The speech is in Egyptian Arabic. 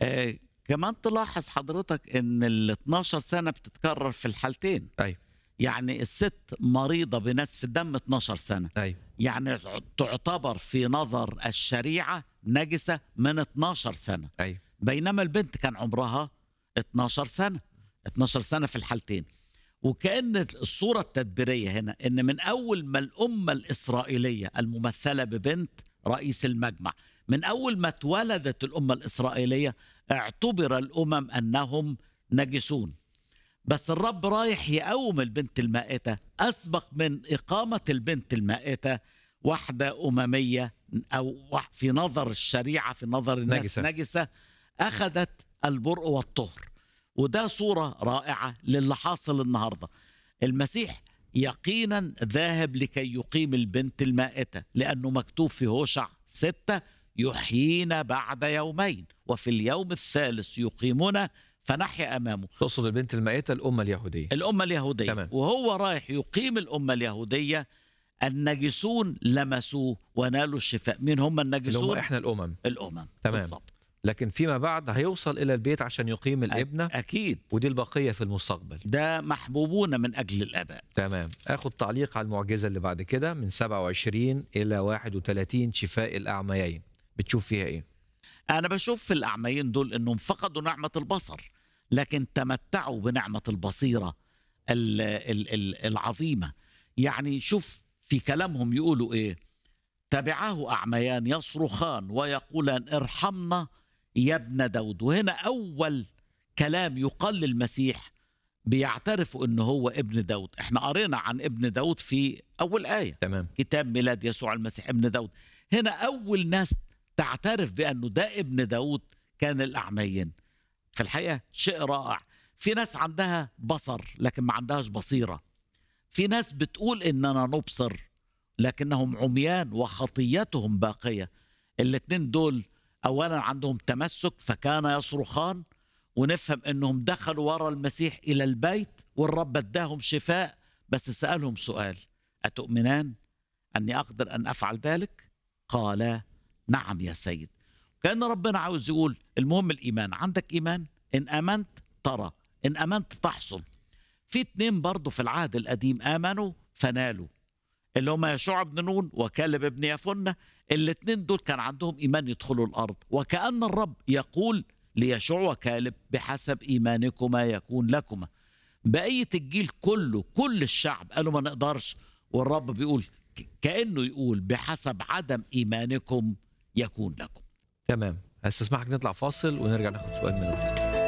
آه كمان تلاحظ حضرتك ان ال 12 سنه بتتكرر في الحالتين ايوه يعني الست مريضه بنسف الدم 12 سنه ايوه يعني تعتبر في نظر الشريعه نجسه من 12 سنه ايوه بينما البنت كان عمرها 12 سنه 12 سنه في الحالتين وكأن الصورة التدبيرية هنا إن من أول ما الأمة الإسرائيلية الممثلة ببنت رئيس المجمع من أول ما اتولدت الأمة الإسرائيلية اعتبر الأمم أنهم نجسون بس الرب رايح يقوم البنت المائتة أسبق من إقامة البنت المائتة واحدة أممية أو في نظر الشريعة في نظر الناس نجسة. نجسة, نجسة أخذت البرء والطهر وده صورة رائعة للي حاصل النهاردة المسيح يقينا ذاهب لكي يقيم البنت المائتة لأنه مكتوب في هوشع ستة يحيينا بعد يومين وفي اليوم الثالث يقيمنا فنحيا أمامه تقصد البنت المائتة الأمة اليهودية الأمة اليهودية تمام. وهو رايح يقيم الأمة اليهودية النجسون لمسوه ونالوا الشفاء مين هم اللي هم النجسون احنا الأمم الأمم تمام. بالظبط لكن فيما بعد هيوصل إلى البيت عشان يقيم الابنة أكيد ودي البقية في المستقبل ده محبوبون من أجل الآباء تمام اخد تعليق على المعجزة اللي بعد كده من 27 إلى 31 شفاء الأعميين بتشوف فيها إيه أنا بشوف في الأعميين دول إنهم فقدوا نعمة البصر لكن تمتعوا بنعمة البصيرة ال- ال- ال- العظيمة يعني شوف في كلامهم يقولوا إيه تبعاه أعميان يصرخان ويقولان ارحمنا يا ابن داود وهنا أول كلام يقال للمسيح بيعترفوا إنه هو ابن داود احنا قرينا عن ابن داود في أول آية تمام كتاب ميلاد يسوع المسيح ابن داود هنا أول ناس تعترف بأنه ده ابن داود كان الأعميين في الحقيقة شيء رائع في ناس عندها بصر لكن ما عندهاش بصيرة في ناس بتقول إننا نبصر لكنهم عميان وخطيتهم باقية الاتنين دول أولا عندهم تمسك فكان يصرخان ونفهم انهم دخلوا ورا المسيح الى البيت والرب اداهم شفاء بس سالهم سؤال اتؤمنان اني اقدر ان افعل ذلك قالا نعم يا سيد كان ربنا عاوز يقول المهم الايمان عندك ايمان ان امنت ترى ان امنت تحصل في اتنين برضه في العهد القديم امنوا فنالوا اللي هم يشوع بن نون وكالب بن يفنة الاتنين دول كان عندهم ايمان يدخلوا الارض وكأن الرب يقول ليشوع وكالب بحسب ايمانكما يكون لكما بقية الجيل كله كل الشعب قالوا ما نقدرش والرب بيقول ك- كأنه يقول بحسب عدم ايمانكم يكون لكم تمام هستسمحك نطلع فاصل ونرجع ناخد سؤال من الأخت.